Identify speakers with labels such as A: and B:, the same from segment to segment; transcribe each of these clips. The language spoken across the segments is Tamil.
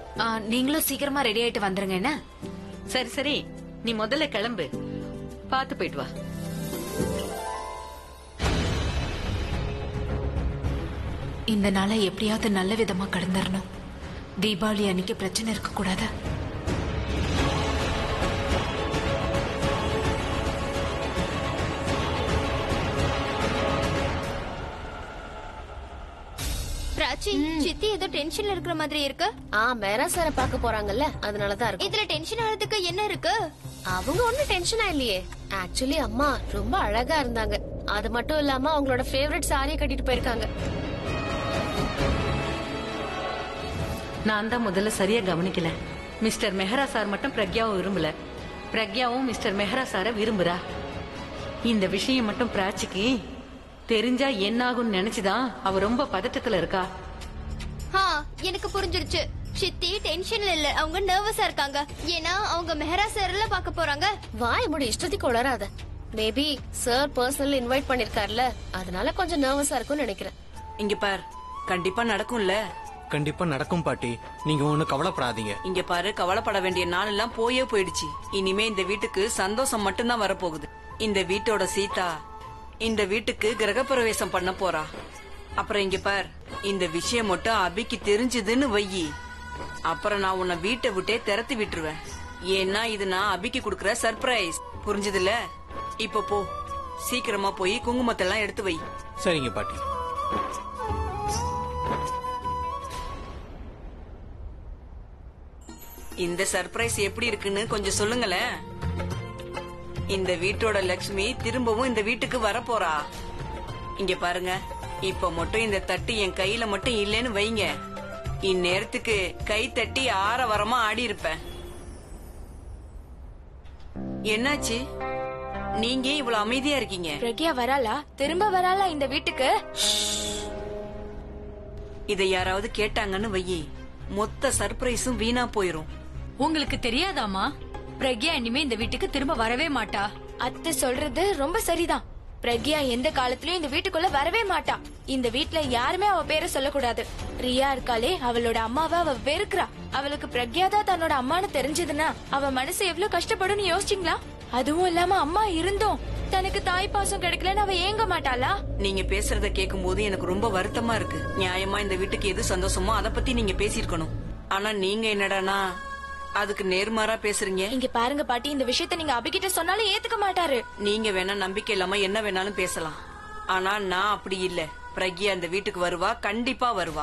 A: ஆ, நீங்களும் சீக்கிரமா ரெடி ஆயிட்டு வந்துருங்க என்ன
B: சரி சரி நீ முதல்ல கிளம்பு பாத்து போயிட்டு வா
A: இந்த நாளை எப்படியாவது நல்ல விதமா கடந்துடணும் தீபாவளி அன்னைக்கு பிரச்சனை இருக்க கூடாது
C: பிராச்சி சித்தி ஏதோ டென்ஷன்ல இருக்கிற மாதிரி இருக்கு
D: ஆ மேரா சார பாக்க போறாங்கல்ல அதனாலதான் இருக்கும்
C: இதுல டென்ஷன் ஆகிறதுக்கு என்ன இருக்கு
D: அவங்க ஒண்ணும் டென்ஷனா இல்லையே ஆக்சுவலி அம்மா ரொம்ப அழகா இருந்தாங்க அது மட்டும் இல்லாம அவங்களோட ஃபேவரட் சாரியை கட்டிட்டு போயிருக்காங்க
B: நான் தான் முதல்ல சரியா கவனிக்கல மிஸ்டர் மெஹரா சார் மட்டும் பிரக்யாவும் விரும்பல பிரக்யாவும் மிஸ்டர் மெஹரா சார விரும்புறா இந்த விஷயம் மட்டும் பிராச்சிக்கு தெரிஞ்சா என்ன ஆகும்னு நினைச்சுதான் அவ ரொம்ப பதட்டத்துல இருக்கா
C: ஆ எனக்கு புரிஞ்சிருச்சு சித்தி டென்ஷன்ல இல்ல அவங்க நர்வஸா இருக்காங்க ஏன்னா அவங்க மெஹரா சார்ல பாக்க போறாங்க
D: வாய் முடி இஷ்டத்துக்கு உளராத மேபி சார் பர்சனல் இன்வைட் பண்ணிருக்காருல அதனால கொஞ்சம் நர்வஸா இருக்கும்னு நினைக்கிறேன்
E: இங்க பார் கண்டிப்பா நடக்கும்ல
F: கண்டிப்பா நடக்கும் பாட்டி நீங்க ஒண்ணு கவலைப்படாதீங்க
E: இங்க பாரு கவலைப்பட வேண்டிய நாள் எல்லாம் போயே போயிடுச்சு இனிமே இந்த வீட்டுக்கு சந்தோஷம் மட்டும்தான் வரப்போகுது இந்த வீட்டோட சீதா இந்த வீட்டுக்கு கிரகப்பிரவேசம் பண்ண போறா அப்புறம் இங்க பார் இந்த விஷயம் மட்டும் அபிக்கு தெரிஞ்சதுன்னு வையி அப்புறம் நான் உன்னை வீட்டை விட்டே திறத்தி விட்டுருவேன் ஏன்னா இது நான் அபிக்கு கொடுக்கற சர்ப்ரைஸ் புரிஞ்சதுல இப்ப போ சீக்கிரமா போய் குங்குமத்தை எல்லாம் எடுத்து வை
F: சரிங்க பாட்டி
E: இந்த சர்ப்ரைஸ் எப்படி இருக்குன்னு கொஞ்சம் சொல்லுங்களேன் இந்த வீட்டோட லக்ஷ்மி திரும்பவும் இந்த வீட்டுக்கு வரப்போறா இங்க பாருங்க இப்ப மட்டும் இந்த தட்டு என் கையில மட்டும் இல்லைன்னு வைங்க இந்நேரத்துக்கு கை தட்டி ஆரவாரமா ஆடி இருப்பேன் என்னாச்சு நீங்க இவ்வளவு அமைதியா இருக்கீங்க
C: பிரக்யா வராளா திரும்ப வராளா இந்த வீட்டுக்கு
E: இதை யாராவது கேட்டாங்கன்னு வையி மொத்த சர்ப்ரைஸும் வீணா போயிரும்
G: உங்களுக்கு தெரியாதாமா பிரக்யா இனிமே இந்த வீட்டுக்கு திரும்ப வரவே மாட்டா
C: அத்தை சொல்றது ரொம்ப சரிதான் பிரக்யா எந்த காலத்திலயும் இந்த வீட்டுக்குள்ள வரவே மாட்டா இந்த வீட்ல யாருமே அவ பேரை சொல்லக்கூடாது ரியா இருக்காளே அவளோட அம்மாவை அவ வெறுக்கிறா அவளுக்கு பிரக்யா தான் தன்னோட அம்மான்னு தெரிஞ்சதுன்னா அவ மனசு எவ்வளவு கஷ்டப்படும்னு யோசிச்சிங்களா அதுவும் இல்லாம அம்மா இருந்தும் தனக்கு தாய் பாசம் கிடைக்கலன்னு அவ ஏங்க மாட்டாளா
E: நீங்க பேசுறத கேக்கும்போது எனக்கு ரொம்ப வருத்தமா இருக்கு நியாயமா இந்த வீட்டுக்கு எது சந்தோஷமோ அத பத்தி நீங்க பேசியிருக்கணும் ஆனா நீங்க என்னடானா அதுக்கு நேர்மாறா பேசுறீங்க
C: இங்க பாருங்க பாட்டி இந்த விஷயத்த நீங்க அபிகிட்ட சொன்னாலும் ஏத்துக்க மாட்டாரு
E: நீங்க வேணா நம்பிக்கை இல்லாம என்ன வேணாலும் பேசலாம் ஆனா நான் அப்படி இல்ல பிரக்யா இந்த வீட்டுக்கு வருவா கண்டிப்பா வருவா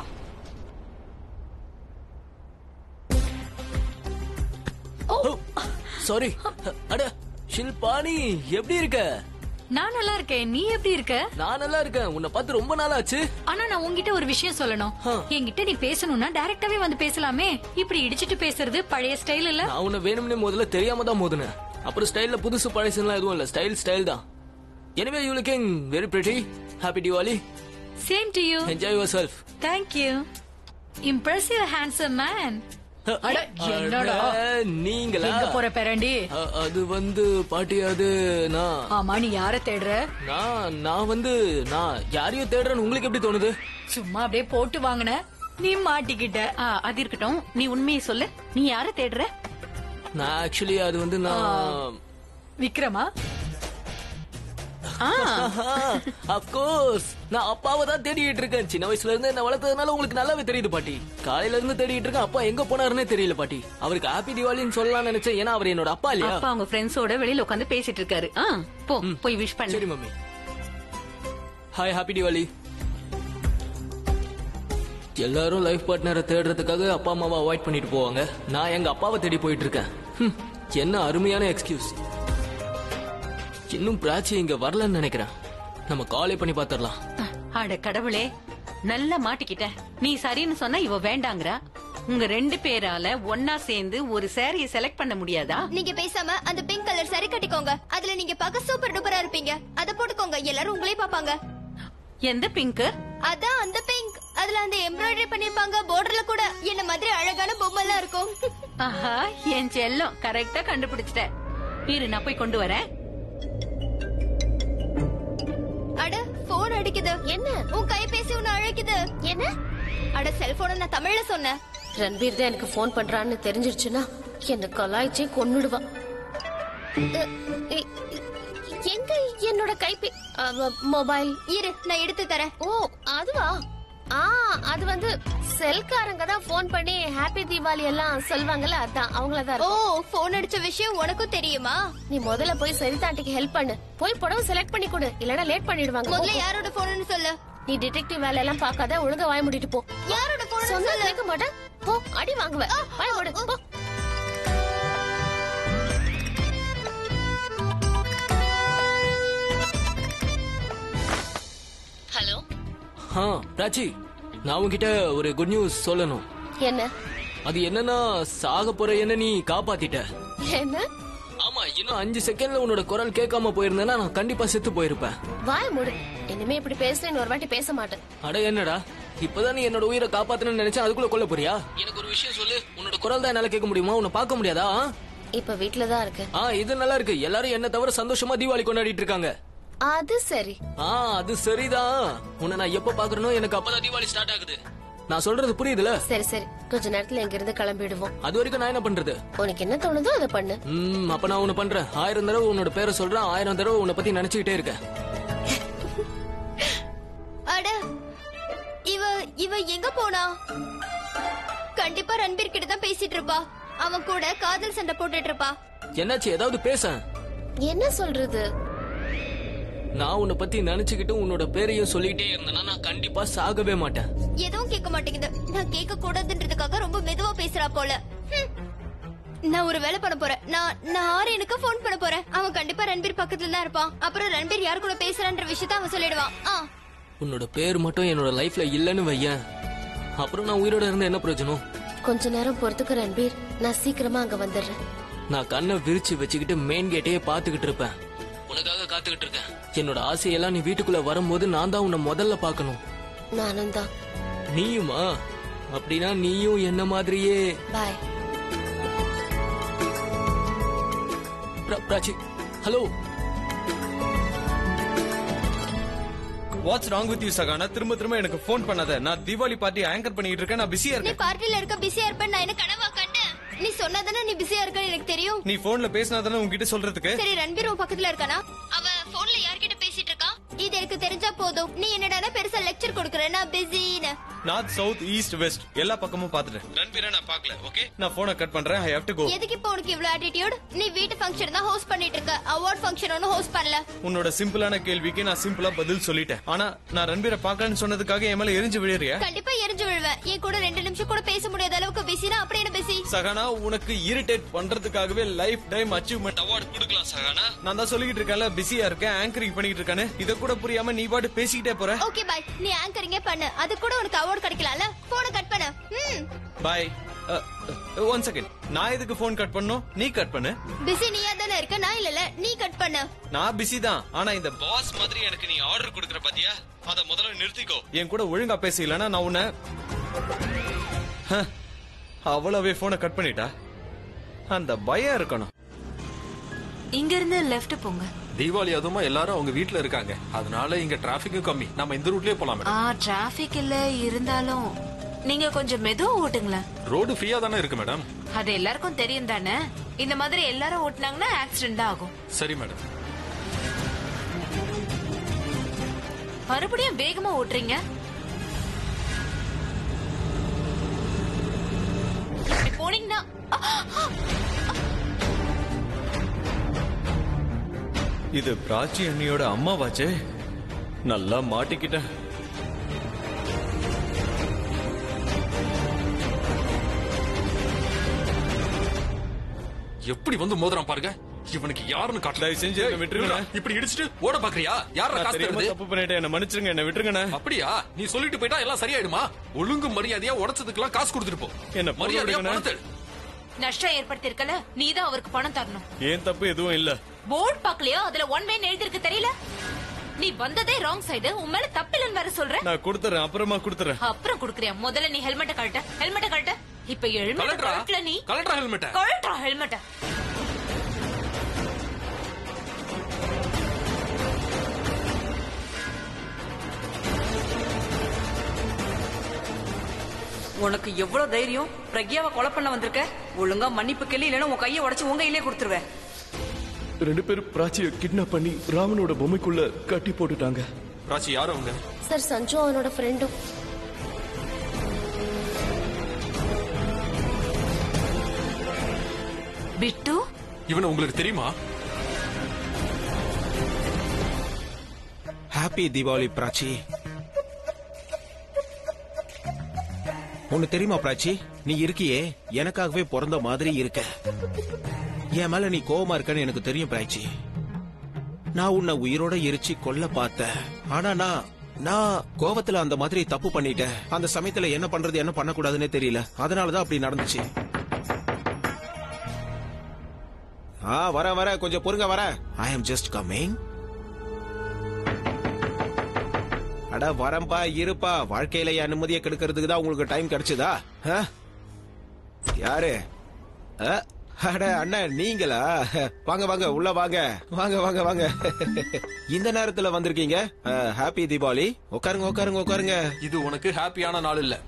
H: சாரி அட ஷில்பானி எப்படி இருக்க
G: நான் நல்லா இருக்கேன் நீ எப்படி இருக்க
H: நான் நல்லா இருக்கேன் உன்னை பார்த்து ரொம்ப நாள் ஆச்சு
G: ஆனா நான் உன்கிட்ட ஒரு விஷயம் சொல்லணும் என்கிட்ட நீ பேசணும்னா டைரக்டாவே வந்து பேசலாமே இப்படி இடிச்சிட்டு பேசுறது பழைய ஸ்டைல் இல்ல
H: நான் உன்னை வேணும்னே முதல்ல தெரியாம தான் மோதுனேன் அப்புறம் ஸ்டைல்ல புதுசு பழசுலாம் எதுவும் இல்ல ஸ்டைல் ஸ்டைல் தான் anyway you looking very pretty happy Diwali
G: same to you
H: enjoy yourself
G: thank you impressive handsome man அட, என்னடா?
H: நீங்களா
G: எங்க போற பேரண்டி
H: அ- அது வந்து பாட்டி அது நான்
G: ஆமா நீ யார தேடுற
H: நான் நான் வந்து நான் யாரையும் தேடுறேன்னு உங்களுக்கு எப்படி தோணுது
G: சும்மா அப்படியே போட்டு வாங்கின நீ மாட்டிக்கிட்ட
B: ஆ, அது இருக்கட்டும் நீ உண்மையை சொல்லு நீ யார தேடுற
H: நான் ஆக்சுவலி அது வந்து நான்
G: விக்ரமா
H: அப்கோர்ஸ் நான் அப்பாவை தான் தேடிட்டு இருக்கேன் சின்ன வயசுல இருந்து என்ன வளர்த்ததுனால உங்களுக்கு நல்லாவே தெரியுது பாட்டி காலையில இருந்து தேடிட்டு இருக்கேன் அப்பா எங்க போனாருன்னே தெரியல பாட்டி அவருக்கு ஹாப்பி தீபாவளின்னு சொல்லலாம்னு நினைச்சேன் ஏன்னா அவர் என்னோட அப்பா இல்லையா
B: அப்பா அவங்க ஃப்ரெண்ட்ஸோட வெளியில உட்காந்து பேசிட்டு இருக்காரு ஆ, போ போய் விஷ் பண்ணு
H: சரி மம்மி ஹாய் ஹாப்பி தீபாவளி எல்லாரும் லைஃப் பார்ட்னரை தேடுறதுக்காக அப்பா அம்மாவை அவாய்ட் பண்ணிட்டு போவாங்க நான் எங்க அப்பாவை தேடி போயிட்டு இருக்கேன் ஹம், என்ன அருமையான எக்ஸ்கியூஸ் இன்னும் பிராச்சி இங்க வரலன்னு நினைக்கிறேன் நம்ம காலே பண்ணி பாத்திரலாம்
B: அட கடவுளே நல்லா மாட்டிக்கிட்ட நீ சரின்னு சொன்னா இவ வேண்டாங்கறா உங்க ரெண்டு பேரால ஒன்னா சேர்ந்து ஒரு சாரிய செலக்ட் பண்ண முடியாதா
C: நீங்க பேசாம அந்த பிங்க் கலர் சரி கட்டிக்கோங்க அதுல நீங்க பார்க்க சூப்பர் டூப்பரா இருப்பீங்க அத போட்டுக்கோங்க எல்லாரும் உங்களே பாப்பாங்க
B: எந்த பிங்க்
C: அதான் அந்த பிங்க் அதுல அந்த எம்ப்ராய்டரி பண்ணிருப்பாங்க பார்டர்ல கூட என்ன மாதிரி அழகான பொம்மை எல்லாம் இருக்கும்
B: ஆஹா என் செல்லம் கரெக்டா கண்டுபிடிச்சிட்ட இரு நான் போய் கொண்டு வரேன்
C: அட போன் அடிக்குது என்ன உன் கைபேசி உன்னை அழைக்குது என்ன அட செல்போன நான் தமிழ்ல சொன்னேன்
D: ரன்பீர் தான் எனக்கு ஃபோன் பண்றான்னு தெரிஞ்சிருச்சுன்னா என்ன கலாய்ச்சே கொன்னுடுவா அ, எ- எ- எங்க என்னோட கைப்பே அவ, மொபைல்
I: இரு நான் எடுத்து தரேன்
D: ஓ அதுவா ஆ அது வந்து செல்காரங்க தான் ஃபோன் பண்ணி ஹாப்பி தீபாவளி எல்லாம் சொல்வாங்கல்ல அதான் அவங்கள தான்
I: ஓ
D: இருக்கும்.
I: போன் அடிச்ச விஷயம் உனக்கும் தெரியுமா
D: நீ முதல்ல போய் சரிதாண்டிக்கு ஹெல்ப் பண்ணு போய் புடவை செலக்ட் பண்ணி கொடு இல்லனா லேட் பண்ணிடுவாங்க
I: முதல்ல
D: போ, போ.
I: யாரோட போன்னு சொல்லு
D: நீ டிடெக்டிவ் வேலை எல்லாம் பார்க்காத ஒழுங்கா வாய் மூடிட்டு போ
I: யாரோட போன்
D: சொன்னா
I: சொல்லு
D: கேட்க மாட்டேன் போ அடி வாங்குவ வாய் மூடு போ ஹலோ
H: ஆ பிராச்சி நான் உன்கிட்ட ஒரு குட் நியூஸ் சொல்லணும்
D: என்ன
H: அது என்னன்னா சாக போற என்ன நீ காப்பாத்திட்ட
D: என்ன
H: ஆமா இன்னும் அஞ்சு செகண்ட்ல உன்னோட குரல் கேட்காம போயிருந்தேன்னா நான் கண்டிப்பா செத்து போயிருப்பேன்
D: வாய் மூடு இனிமே இப்படி பேசுன இன்னொரு வாட்டி பேச மாட்டேன்
H: அட என்னடா இப்பதான் நீ என்னோட உயிரை காப்பாத்தணும்னு நினைச்சா அதுக்குள்ள கொல்ல போறியா எனக்கு ஒரு விஷயம் சொல்லு உன்னோட குரல் தான் என்னால கேட்க முடியுமா உன்னை பார்க்க முடியாதா ஆ?
D: இப்ப வீட்ல தான் இருக்கேன்
H: ஆ இது நல்லா இருக்கு எல்லாரும் என்ன தவிர சந்தோஷமா தீபாவளி கொண்டாடிட்டு இருக்காங்க
D: அது சரி
H: ஆ அது சரிதான் உன்னை நான் எப்ப பாக்குறனோ எனக்கு அப்பதான் தீபாவளி ஸ்டார்ட் ஆகுது நான் சொல்றது புரியுதுல
D: சரி சரி கொஞ்ச நேரத்துல இங்க இருந்து கிளம்பிடுவோம்
H: அது வரைக்கும் நான் என்ன பண்றது
D: உனக்கு என்ன தோணுதோ அதை பண்ணு
H: ம் அப்ப நான் ஒண்ணு பண்றேன் ஆயிரம் தடவை உன்னோட பேரை சொல்றேன் ஆயிரம் தடவை உன்னை பத்தி நினைச்சுக்கிட்டே இருக்கேன்
I: அட இவ இவ எங்க போனா கண்டிப்பா ரன்பீர் கிட்ட தான் பேசிட்டு இருப்பா அவன் கூட காதல் சண்டை போட்டுட்டு இருப்பா
H: என்னாச்சு ஏதாவது பேச
D: என்ன சொல்றது
H: நான் உன்னை பத்தி நினைச்சுக்கிட்டு உன்னோட பேரையும் சொல்லிட்டே இருந்தேன்னா நான் கண்டிப்பா சாகவே மாட்டேன்
I: எதுவும் கேட்க மாட்டேங்குது நான் கேட்க கூடாதுன்றதுக்காக ரொம்ப மெதுவா பேசுறா போல ஹம். நான் ஒரு வேலை பண்ண போறேன் நான் நான் ஆரியனுக்கு ஃபோன் பண்ண போறேன் அவன் கண்டிப்பா ரன்பீர் பக்கத்துல தான் இருப்பான் அப்புறம் ரன்பீர் யார் கூட பேசுறான்ற விஷயத்த அவன் சொல்லிடுவான் ஆ
H: உன்னோட பேர் மட்டும் என்னோட லைஃப்ல இல்லன்னு வையேன் அப்புறம் நான் உயிரோட இருந்த என்ன பிரயோஜனம்
D: கொஞ்ச நேரம் பொறுத்துக்க ரன்பீர் நான் சீக்கிரமா அங்க வந்துடுறேன்
H: நான் கண்ணை விரிச்சு வச்சுக்கிட்டு மெயின் கேட்டையே பாத்துக்கிட்டு இருப்பேன் உனக்காக காத்துக்கிட்டு இருக்கேன் என்னோட ஆசையெல்லாம் நீ வீட்டுக்குள்ள வரும்போது நான் தான் உன்னை முதல்ல பார்க்கணும்
D: நானும் தான்
H: நீயுமா அப்படின்னா நீயும் என்ன மாதிரியே
D: பாய்
H: பிர- Prachi hello
F: what's wrong with you Sahana திரும்ப திரும்ப எனக்கு ஃபோன் பண்ணாத நான் தீபாவளி பார்ட்டி ஆங்கர் பண்ணிட்டு இருக்கேன் நான் பிஸியா
I: நீ
F: இருக்கேன்
I: பார்ட்டில இருக்க பிஸியா இருப்பேன் நான் என்ன கனவா கண்டேன் நீ சொன்னதானே நீ பிஸியா இருக்கன்னு எனக்கு தெரியும்
F: நீ போன்ல பேசினா தானே உன்கிட்ட சொல்றதுக்கு
I: சரி ரன்பீர் உன் பக்கத்துல இருக்கானா அவ போன்ல யார்கிட்ட பேசிட்டு இருக்கா இது எனக்கு தெரிஞ்சா போதும் நீ என்னடா பெருசா லெக்சர் கொடுக்கற நான் பிஸின்னு
F: நார்த் சவுத் ஈஸ்ட் வெஸ்ட் எல்லா பக்கமும் பாத்துட்டேன் ரன்பீரை நான் பார்க்கல ஓகே நான் போனை கட் பண்றேன் ஐ ஹேவ் டு கோ
I: எதுக்கு இப்போ உனக்கு இவ்ளோ ஆட்டிடியூட் நீ வீட்டு ஃபங்க்ஷன் தான் ஹோஸ்ட் பண்ணிட்டு இருக்க அவார்ட் ஃபங்க்ஷன் ஒன்னும் ஹோஸ்ட் பண்ணல
F: உன்னோட சிம்பிளான கேள்விக்கு நான் சிம்பிளா பதில் சொல்லிட்டேன் ஆனா நான் ரன்பீரை பார்க்கலன்னு சொன்னதுக்காக என் மேல எரிஞ்சு விழுறியா
I: கண்டிப்பா எரிஞ்சு விழுவேன் என் கூட ரெண்டு நிமிஷம் கூட பேச முடியாத அளவுக்கு பிஸினா அப்படி என்ன பிஸி
F: சகானா உனக்கு இரிட்டேட் பண்றதுக்காகவே லைஃப் டைம் அச்சீவ்மெண்ட் அவார்ட் கொடுக்கலாம் சகானா நான் தான் சொல்லிக்கிட்டு இருக்கேன்ல பிஸியா இருக்கேன் ஆங்கரிங் பண்ணிட்டு இருக்கானு இத கூட புரியாம நீ பாட்டு பேசிக்கிட்டே போற
I: ஓகே பாய் நீ ஆங்கரிங்கே பண்ணு அது கூட உனக்கு அவார்ட் கிடைக்கலாம்ல போனை கட் பண்ணு ம்
F: பாய் ஒன் செகண்ட் நான் எதுக்கு போன் கட் பண்ணும் நீ கட் பண்ணு
I: பிஸி நீயா தானே இருக்க நான் இல்லல நீ கட் பண்ணு
F: நான் பிஸி தான் ஆனா இந்த பாஸ் மாதிரி எனக்கு நீ ஆர்டர் கொடுக்கற பாத்தியா அத முதல்ல நிறுத்திக்கோ என் கூட ஒழுங்கா பேசலனா நான் உன்னை ஹ, அவ்வளவே போனை கட் பண்ணிட்டா அந்த பயம் இருக்கணும்
A: இங்க இருந்து லெஃப்ட் போங்க
J: தீபாவளி அதுமா எல்லாரும் அவங்க வீட்ல இருக்காங்க அதனால இங்க டிராபிக்கும் கம்மி நம்ம இந்த ரூட்லயே போலாம்
A: ஆ டிராபிக் இல்ல இருந்தாலும் நீங்க கொஞ்சம் மெதுவா ஓட்டுங்களேன்
J: ரோடு ஃப்ரீயா தானே இருக்கு மேடம்
A: அது எல்லாருக்கும் தெரியும் தானே இந்த மாதிரி எல்லாரும் ஓட்டுனாங்கன்னா ஆக்சிடென்ட் தான் ஆகும்
J: சரி மேடம்
A: மறுபடியும் வேகமா ஓட்டுறீங்க இப்படி போனீங்கன்னா
F: இது பிராச்சி அண்ணியோட அம்மாவாச்சே நல்லா மாட்டிக்கிட்டேன்
J: எப்படி வந்து மோதிரம் பாருங்க இவனுக்கு யாருன்னு காட்டல
F: தயவு செஞ்சு என்னை விட்டுருங்க.
J: இப்படி இடிச்சிட்டு ஓட பாக்குறியா யாரா
F: நான்
J: காசு
F: தெரியாம
J: தருது
F: தப்பு பண்ணிட்டேன் என்ன மன்னிச்சிருங்க என்ன விட்டுருங்கண்ணே
J: அப்படியா நீ சொல்லிட்டு போயிட்டா எல்லாம் சரியாயிடுமா ஒழுங்கு மரியாதையா உடைச்சதுக்கெல்லாம் காசு கொடுத்துட்டு போ
F: என்ன பொருள்
J: மரியாதையா
F: எடுங்கண்ணே.
J: பணத்தை எடு.
A: நஷ்டம் ஏற்படுத்திருக்கல நீ தான் அவருக்கு பணம் தரணும்
F: ஏன் தப்பு எதுவும் இல்ல
A: போர்டு பாக்கலையோ அதுல ஒன் வேன் எழுதிருக்கு தெரியல நீ வந்ததே ராங் சைடு உன் மேல தப்பில்லைன்னு வேற சொல்ற
F: நான் கொடுத்துறேன் அப்புறமா கொடுத்துறேன்
A: அப்புறம் குடுக்குறியா முதல்ல நீ ஹெல்மெட்ட கழட்ட ஹெல்மெட்ட கழட்ட இப்ப ஹெல்மெட்
J: கலெக்டரா
A: கழட்டல நீ
J: கலெக்டரா ஹெல்மெட்ட
A: கழட்டா ஹெல்மெட்ட
E: உனக்கு எவ்வளவு தைரியம் பிரக்யாவை கொலை பண்ண வந்திருக்க ஒழுங்கா மன்னிப்பு கேள்வி இல்லைன்னா உன் கையை உடைச்சு உங்க கையிலே கொடுத்துருவேன்
K: ரெண்டு பேரும் பிராச்சியை கிட்னாப் பண்ணி ராமனோட பொம்மைக்குள்ள கட்டி போட்டுட்டாங்க
J: ராச்சி யார் அவங்க
D: சார் சஞ்சு அவனோட ஃப்ரெண்டும்
A: பிட்டு
J: இவனை உங்களுக்கு தெரியுமா
L: ஹாப்பி தீபாவளி பிராச்சி உனக்கு தெரியுமா பிராச்சி நீ இருக்கியே எனக்காகவே பிறந்த மாதிரி இருக்க என் மேல நீ கோவமா இருக்கன்னு எனக்கு தெரியும் பிராச்சி நான் உன்னை உயிரோட எரிச்சு கொல்ல பார்த்தேன் ஆனா நான் நான் கோவத்துல அந்த மாதிரி தப்பு பண்ணிட்டேன் அந்த சமயத்துல என்ன பண்றது என்ன பண்ணக்கூடாதுன்னே தெரியல அதனாலதான் அப்படி நடந்துச்சு ஆ வர வர கொஞ்சம் பொறுங்க வர ஐ அம் ஜஸ்ட் கம்மிங் அட வரம்பா இருப்பா வாழ்க்கையில என் நிம்மதியை கெடுக்கிறதுக்கு தான் உங்களுக்கு டைம் கிடைச்சதா ஆ? யாரு ஆ? அட அண்ணன் நீங்களா வாங்க வாங்க உள்ள வாங்க வாங்க வாங்க வாங்க இந்த நேரத்துல வந்திருக்கீங்க ஹாப்பி தீபாவளி உட்காருங்க உட்காருங்க உட்காருங்க
J: இது உனக்கு ஹாப்பியான நாள் இல்ல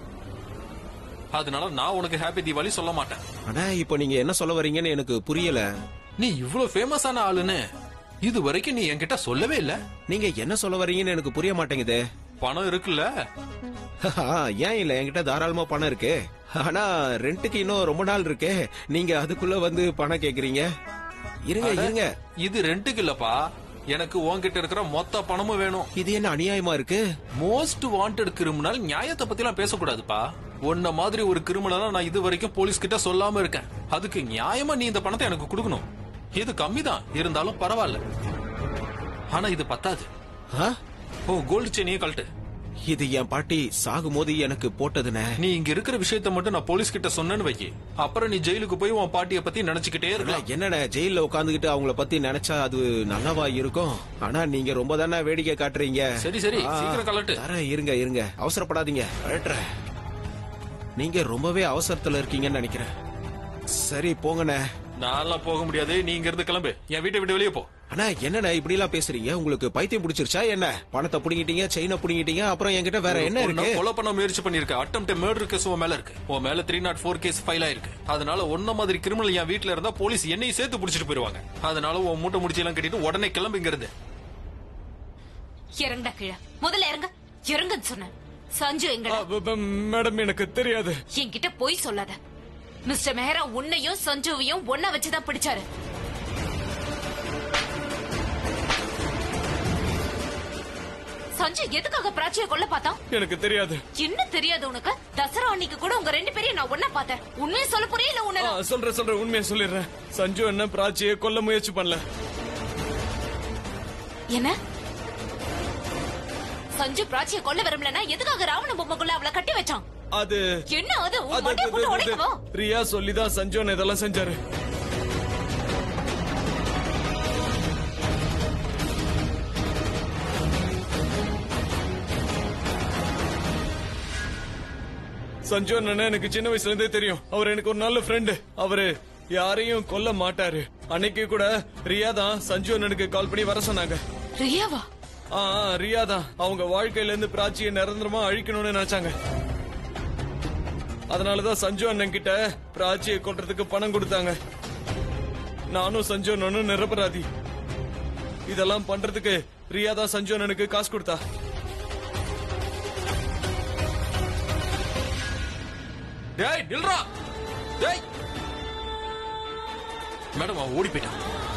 J: அதனால நான் உனக்கு ஹாப்பி தீபாவளி சொல்ல மாட்டேன்
L: அண்ணா இப்போ நீங்க என்ன சொல்ல வர்றீங்கன்னு எனக்கு புரியல
J: நீ இவ்வளவு ஃபேமஸான ஆளுன்னு இது வரைக்கும் நீ என்கிட்ட சொல்லவே இல்ல
L: நீங்க என்ன சொல்ல வர்றீங்கன்னு எனக்கு புரிய மாட்டேங்குது
J: பணம் இருக்குல்ல
L: ஏன் இல்ல என்கிட்ட தாராளமா பணம் இருக்கு ஆனா ரெண்டுக்கு இன்னும் ரொம்ப நாள் இருக்கே நீங்க அதுக்குள்ள வந்து பணம் கேக்குறீங்க இருங்க
J: அட,
L: இருங்க
J: இது ரெண்டுக்கு இல்லப்பா எனக்கு உன்கிட்ட இருக்கிற மொத்த பணமும் வேணும்
L: இது என்ன அநியாயமா இருக்கு
J: மோஸ்ட் வாண்டட் கிரிமினல் நியாயத்தை பத்தி எல்லாம் பேசக்கூடாதுப்பா உன்ன மாதிரி ஒரு கிரிமினலா நான் இது வரைக்கும் போலீஸ் கிட்ட சொல்லாம இருக்கேன் அதுக்கு நியாயமா நீ இந்த பணத்தை எனக்கு கொடுக்கணும் இது கம்மிதான் இருந்தாலும் பரவாயில்ல ஆனா இது பத்தாது
L: ஆ?
J: ஓ கோல்டு செயினையே கழட்டு
L: இது என் பாட்டி சாகும்போது எனக்கு போட்டதுனே
J: நீ இங்க இருக்கிற விஷயத்த மட்டும் நான் போலீஸ் கிட்ட சொன்னேன்னு வைக்கி அப்புறம் நீ ஜெயிலுக்கு போய் உன் பாட்டிய பத்தி நினைச்சுக்கிட்டே இருக்கலாம்
L: என்னண்ணே ஜெயில உட்காந்துக்கிட்டு அவங்கள பத்தி நினைச்சா அது நல்லாவா இருக்கும் ஆனா நீங்க ரொம்ப தானே வேடிக்கை காட்டுறீங்க
J: சரி, சரி,
L: ஆ,
J: சீக்கிரம் கழட்டு.
L: தரேன், இருங்க இருங்க அவசரப்படாதீங்க கழட்டுறேன் நீங்க ரொம்பவே அவசரத்துல இருக்கீங்கன்னு நினைக்கிறேன் சரி போங்கண்ணே
J: நான்லாம் போக முடியாது நீ இங்க இருந்து கிளம்பு என் வீட்டை விட்டு வெளியே போ
L: அண்ணா என்னண்ணே இப்படி எல்லாம் பேசுறீங்க உங்களுக்கு பைத்தியம் பிடிச்சிருச்சா என்ன பணத்தை புடிங்கிட்டீங்க செயினை புடிங்கிட்டீங்க அப்புறம் என்கிட்ட வேற என்ன
J: ஒரு
L: இருக்கு
J: நாள் கொலை பண்ண முயற்சி பண்ணிருக்க அட்டம் மர்டர் கேஸ் உன் மேல இருக்கு உன் மேல three nought four case file ஆயிருக்கு அதனால ஒன்ன மாதிரி கிரிமினல் என் வீட்ல இருந்தா போலீஸ் என்னையும் சேர்த்து பிடிச்சிட்டு போயிருவாங்க அதனால உன் மூட்டை முடிச்சு எல்லாம் கட்டிட்டு உடனே கிளம்பு இங்க இருந்து
A: இறங்கடா கீழே முதல்ல இறங்க இறங்குன்னு சொன்னேன் சஞ்சு எங்கடா
K: மேடம் எனக்கு தெரியாது
A: என்கிட்ட போய் சொல்லாத மிஸ்டர் மெஹரா உன்னையும் சஞ்சுவையும் ஒன்னா வச்சுதான் பிடிச்சாரு சஞ்சு எதுக்காக பிராச்சிய கொல்ல பார்த்தான்
K: எனக்கு தெரியாது
A: என்ன தெரியாது உனக்கு தசரா அன்னைக்கு கூட உங்க ரெண்டு பேரையும் நான் ஒன்னா பார்த்தேன் உண்மையை சொல்ல புரியல இல்ல
K: ஆ,
A: உன்ன
K: சொல்றேன் சொல்றேன் உண்மையை சொல்லிடுறேன் சஞ்சு என்ன பிராச்சியை கொல்ல முயற்சி பண்ணல
A: என்ன சஞ்சு பிராச்சிய கொல்ல விரும்பலனா எதுக்காக ராவண பொம்மைக்குள்ள அவளை கட்டி வச்சான்
K: அது
A: என்ன அது உன்
K: அது-
A: மண்டைய
K: அது-
A: போட்டு
K: அது-
A: உடைக்கவா
K: ரியா சொல்லிதான் சஞ்சோன் இதெல்லாம் செஞ்சாரு சஞ்சு அண்ணன் எனக்கு சின்ன வயசுல இருந்தே தெரியும் அவர் எனக்கு ஒரு நல்ல ஃப்ரெண்டு அவரு யாரையும் கொல்ல மாட்டாரு அன்னைக்கு கூட ரியா தான் சஞ்சு அண்ணனுக்கு கால் பண்ணி வர சொன்னாங்க
A: ரியாவா
K: ஆ ஆ, ரியா தான் அவங்க வாழ்க்கையில இருந்து பிராச்சியை நிரந்தரமா அழிக்கணும்னு நினைச்சாங்க அதனாலதான் சஞ்சு அண்ணன் கிட்ட பிராச்சியை கொல்றதுக்கு பணம் கொடுத்தாங்க நானும் சஞ்சு அண்ணனும் நிரபராதி இதெல்லாம் பண்றதுக்கு ரியா தான் சஞ்சு அண்ணனுக்கு காசு கொடுத்தா
J: டேய் நில்றா டேய் மேடம் அவன் ஓடி போயிட்டான்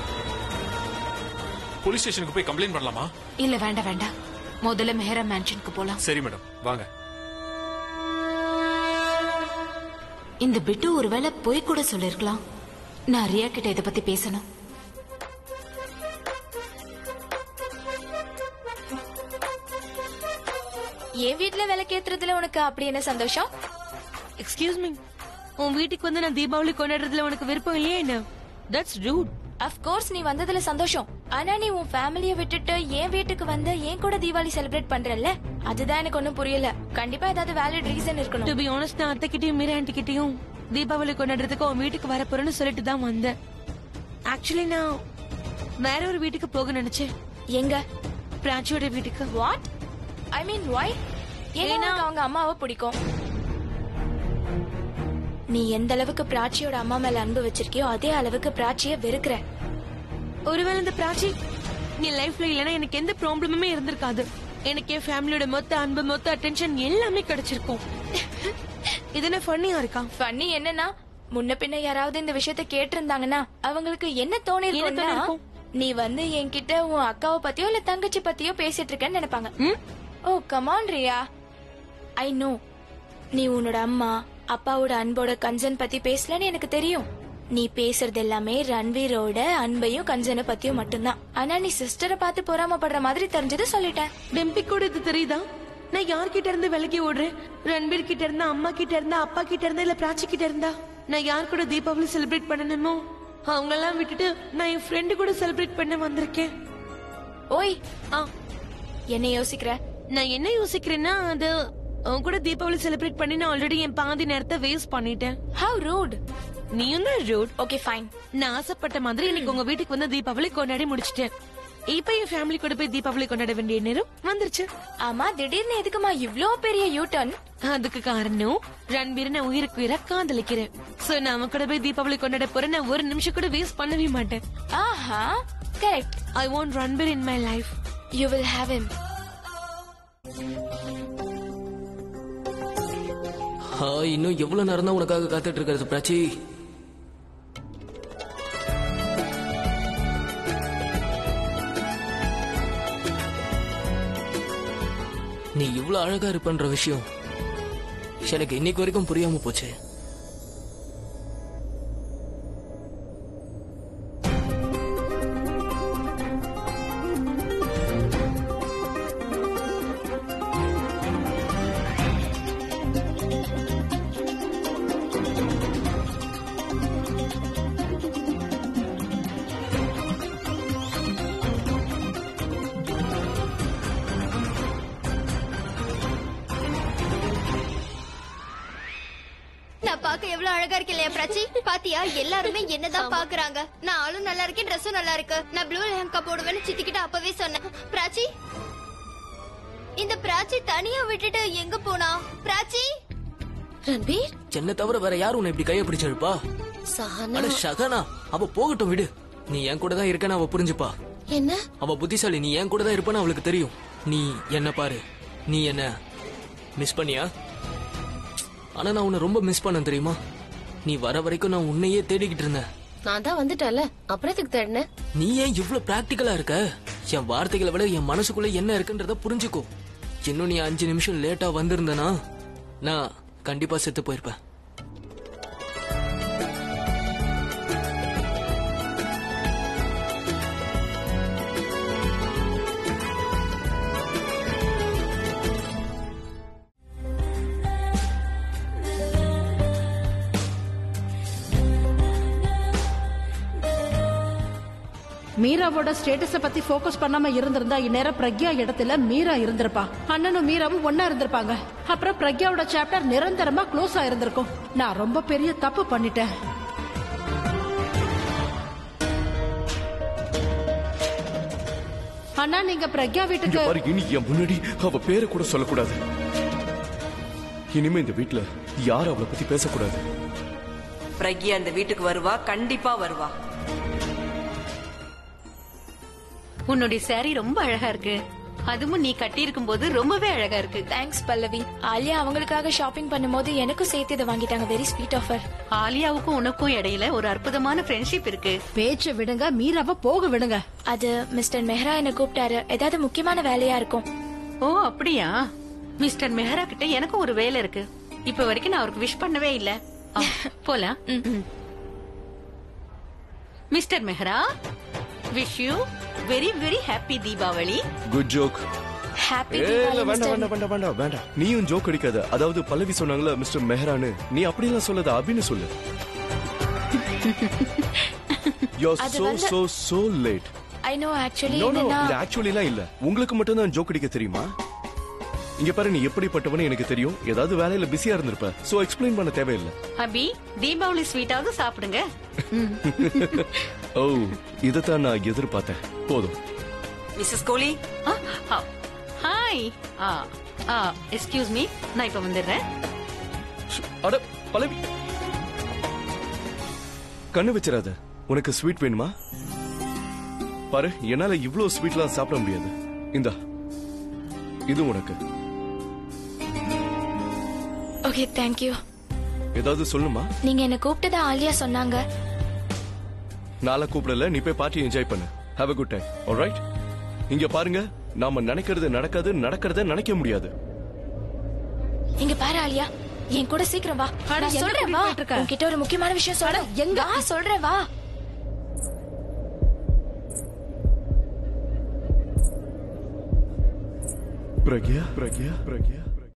J: போலீஸ் ஸ்டேஷனுக்கு போய் கம்ப்ளைண்ட் பண்ணலாமா
A: இல்ல வேண்டாம் வேண்டாம் முதல்ல மெஹரா மேன்ஷனுக்கு போலாம்
J: சரி மேடம் வாங்க
A: இந்த பிட்டு ஒருவேளை போய் கூட சொல்லிருக்கலாம் நான் ரியா கிட்ட இத பத்தி பேசணும்
C: என் வீட்ல விளக்கேத்துறதுல உனக்கு அப்படி என்ன சந்தோஷம்
M: எக்ஸ்கியூஸ் மீ உன் வீட்டுக்கு வந்து நான் தீபாவளி கொண்டாடுறதுல உனக்கு விருப்பம் இல்லையே என்ன தட்ஸ் ரூட்
C: அஃப் கோர்ஸ் நீ வந்ததுல சந்தோஷம் ஆனா நீ உன் ஃபேமிலிய விட்டுட்டு என் வீட்டுக்கு வந்து என் கூட தீபாவளி செலிப்ரேட் பண்றல்ல அதுதான் எனக்கு ஒண்ணும் புரியல கண்டிப்பா ஏதாவது வேலிட் ரீசன்
M: டு
C: இருக்கணும்
M: பி ஆனஸ்ட் நான் அத்தை கிட்டயும் மீரா ஆண்டி கிட்டயும் தீபாவளி கொண்டாடுறதுக்கு உன் வீட்டுக்கு வர போறேன்னு சொல்லிட்டு தான் வந்தேன் ஆக்சுவலி நான் வேற ஒரு வீட்டுக்கு போக நினைச்சேன்
C: எங்க
M: பிராச்சியோட வீட்டுக்கு
C: வாட் ஐ மீன் வை ஏன்னா உனக்கு அவங்க அம்மாவை பிடிக்கும் நீ எந்த அளவுக்கு பிராச்சியோட அம்மா மேல அன்பு வச்சிருக்கியோ அதே அளவுக்கு பிராச்சிய வெறுக்கிற
M: ஒருவேளை இந்த பிராச்சி நீ லைஃப்ல இல்லனா எனக்கு எந்த ப்ராப்ளமுமே இருந்திருக்காது எனக்கு என் ஃபேமிலியோட மொத்த அன்பு மொத்த அட்டென்ஷன் எல்லாமே கிடைச்சிருக்கும் இது என்ன ஃபன்னியா இருக்கா
C: ஃபன்னி என்னன்னா முன்ன பின்ன யாராவது இந்த விஷயத்த கேட்டிருந்தாங்கன்னா அவங்களுக்கு என்ன தோணி
M: என்ன தோணிருக்கும்?
C: நீ வந்து என்கிட்ட உன் அக்காவை பத்தியோ இல்ல தங்கச்சி பத்தியோ பேசிட்டு இருக்கேன்னு நினைப்பாங்க oh come on Riya I know நீ உன்னோட அம்மா அப்பாவோட அன்போட கன்சர்ன் பத்தி பேசலன்னு எனக்கு தெரியும் நீ பேசுறது எல்லாமே ரன்வீரோட அன்பையும் கன்சர்னை பத்தியும் மட்டும்தான் ஆனா நீ சிஸ்டரை பார்த்து பொறாமப்படுற மாதிரி தெரிஞ்சது சொல்லிட்டேன்
M: டெம்பி கூட இது தெரியுதா நான் யார்கிட்ட இருந்து விலகி ஓடுறேன் ரன்பீர் கிட்ட இருந்தா அம்மா கிட்ட இருந்தா அப்பா கிட்ட இருந்தா இல்ல பிராச்சி கிட்ட இருந்தா நான் யார் கூட தீபாவளி செலிப்ரேட் பண்ணணுமோ அவங்க எல்லாம் விட்டுட்டு நான் என் ஃப்ரெண்டு கூட செலிப்ரேட் பண்ண வந்திருக்கேன்
C: ஓய்
M: ஆ
C: என்ன யோசிக்கிற
M: நான் என்ன யோசிக்கிறேன்னா அது அவங்க கூட தீபாவளி செலிப்ரேட் பண்ணி நான் ஆல்ரெடி என் பாதி நேரத்தை வேஸ்ட் பண்ணிட்டேன்
C: ஹவ் ரூட்
M: நீயும் தான் ரூட்
C: ஓகே ஃபைன்
M: நான் ஆசைப்பட்ட மாதிரி இன்னைக்கு உங்க வீட்டுக்கு வந்து தீபாவளி கொண்டாடி முடிச்சிட்டேன் இப்ப என் ஃபேமிலி கூட போய் தீபாவளி கொண்டாட வேண்டிய நேரம் வந்துருச்சு
C: ஆமா திடீர்னு எதுக்குமா இவ்ளோ பெரிய யூ டர்ன்
M: அதுக்கு காரணம் ரன்பீர் நான் உயிருக்கு உயிரா காதலிக்கிறேன் சோ நான் அவன் கூட போய் தீபாவளி கொண்டாட போறேன் நான் ஒரு நிமிஷம் கூட வேஸ்ட் பண்ணவே மாட்டேன்
C: ஆஹா correct
M: I want Ranbir in my life
C: you will have him
H: இன்னும் எவ்வளவு நேரம் தான் உனக்காக காத்துட்டு இருக்கிறது பிராச்சி நீ இவ்வளவு அழகா இருப்பன்ற விஷயம் எனக்கு இன்னைக்கு வரைக்கும் புரியாம போச்சு
I: நான் பார்க்க எவ்வளவு அழகா இருக்கேன் இல்லையா பிராச்சி பாத்தியா எல்லாருமே என்னதான் பாக்குறாங்க நான் ஆளும் நல்லா இருக்கேன் ட்ரெஸ்ஸும் நல்லா இருக்கு நான் ப்ளூ லெஹங்கா போடுவேன்னு சித்திக்கிட்ட அப்பவே சொன்னேன் பிராச்சி இந்த பிராச்சி தனியா விட்டுட்டு எங்க போனா பிராச்சி
D: ரன்பீர்
H: சென்னை தவிர வேற யாரும் உன்னை இப்படி கைய பிடிச்சிருப்பா
D: சஹனா
H: அட ஷகனா அவ போகட்டும் விடு நீ என் கூட தான் இருக்கன்னு அவ புரிஞ்சுப்பா
D: என்ன
H: அவ புத்திசாலி நீ என் கூட தான் இருப்பன்னு அவளுக்கு தெரியும் நீ என்ன பாரு நீ என்ன மிஸ் பண்ணியா ஆனா நான் உன்னை ரொம்ப மிஸ் பண்ண தெரியுமா நீ வர வரைக்கும் நான் உன்னையே தேடிக்கிட்டு இருந்தேன்
D: நான் தான் வந்துட்டேன்ல அப்புறம் எதுக்கு தேடினேன்
H: நீ ஏன் இவ்ளோ பிராக்டிக்கலா இருக்க என் வார்த்தைகளை விட என் மனசுக்குள்ள என்ன இருக்குன்றத புரிஞ்சுக்கோ இன்னும் நீ அஞ்சு நிமிஷம் லேட்டா வந்திருந்தனா நான் கண்டிப்பா செத்து போயிருப்பேன்
N: மீராவோட ஸ்டேட்டஸ பத்தி ஃபோக்கஸ் பண்ணாம இருந்திருந்தா இந்நேரம் பிரக்யா இடத்துல மீரா இருந்திருப்பா அண்ணனும் மீராவும் ஒன்னா இருந்திருப்பாங்க அப்புறம் பிரக்யாவோட சாப்டர் நிரந்தரமா க்ளோஸ் ஆயிருந்திருக்கும் நான் ரொம்ப பெரிய தப்பு பண்ணிட்டேன் அண்ணா நீங்க பிரக்யா
O: இங்க
N: வீட்டுக்கு
O: பாரு இனி என் முன்னாடி அவ பேரை கூட சொல்லக்கூடாது இனிமே இந்த வீட்ல யாரும் அவளை பத்தி பேசக்கூடாது
E: பிரக்யா இந்த வீட்டுக்கு வருவா கண்டிப்பா வருவா
B: உன்னுடைய saree ரொம்ப அழகா இருக்கு அதுவும் நீ கட்டி இருக்கும் போது ரொம்பவே அழகா இருக்கு
C: தேங்க்ஸ் பல்லவி ஆலியா அவங்களுக்காக ஷாப்பிங் பண்ணும்போது எனக்கும் சேர்த்து இதை வாங்கிட்டாங்க வெரி ஸ்வீட் ஆஃபர்
B: ஆலியாவுக்கும் உனக்கும் இடையில ஒரு அற்புதமான ஃப்ரெண்ட்ஷிப் இருக்கு
N: பேச்ச விடுங்க மீராவை போக விடுங்க
C: அது மிஸ்டர் மெஹ்ரா என்ன கூப்பிட்டாரு ஏதாவது முக்கியமான வேலையா இருக்கும்
B: ஓ அப்படியா மிஸ்டர் மெஹரா கிட்ட எனக்கும் ஒரு வேலை இருக்கு இப்ப வரைக்கும் நான் அவருக்கு விஷ் பண்ணவே இல்ல ஆ, போலாம் ம். Mister Mehra wish you very very happy Deepavali
O: good joke
C: happy
O: ஏ இல்ல வேண்டாம் வேண்டாம் வேண்டாம் வேண்டாம் வேண்டாம் நீயும் ஜோக் அடிக்காத அதாவது பல்லவி சொன்னாங்களா மிஸ்டர் மெஹரான்னு நீ அப்படிலாம் சொல்லாத அபின்னு சொல்லு யூ
C: அது
O: சோ
C: வந்து-
O: so so late
C: I know actually
O: no no
C: என்னன்னா
O: இது ஆக்சுவலிலாம் இல்ல உங்களுக்கு மட்டும் தான் ஜோக் அடிக்க தெரியுமா இங்க பாரு நீ எப்படிப்பட்டவனு எனக்கு தெரியும் ஏதாவது வேலையில பிஸியா இருந்திருப்ப சோ எக்ஸ்பிளைன் பண்ண தேவையில்லை
B: அபி தீபாவளி ஸ்வீட்டாவது சாப்பிடுங்க
O: ஓ இதைத்தான் நான் எதிர்பார்த்தேன் போதும்
E: Mrs Kohli
B: hi excuse me நான் இப்ப வந்துடுறேன்
O: அட பல்லவி கண்ணு வச்சிடாத உனக்கு ஸ்வீட் வேணுமா பாரு என்னால இவ்ளோ ஸ்வீட்லாம் சாப்பிட முடியாது இந்தா இது உனக்கு
C: ஓகே தேங்க்யூ
O: ஏதாவது சொல்லுமா
C: நீங்க என்ன கூப்பிட்டதா ஆலியா சொன்னாங்க
O: நாளை கூப்பிடல நீ போய் பார்ட்டி என்ஜாய் பண்ணு have a good time alright இங்க பாருங்க நாம நினைக்கிறது நடக்காது நடக்கிறத நினைக்க முடியாது
C: இங்க பாரு ஆலியா என் கூட சீக்கிரம் வா
N: அட,
C: நான்
N: எங்க
C: சொல்றேன்
N: கூட்டிட்டு
C: வா
N: போயிட்டு இருக்க?
C: உன்கிட்ட ஒரு முக்கியமான விஷயம் சொல்றேன் எங்க வா சொல்றேன் வா
O: பிரக்யா பிரக்யா பிரக்யா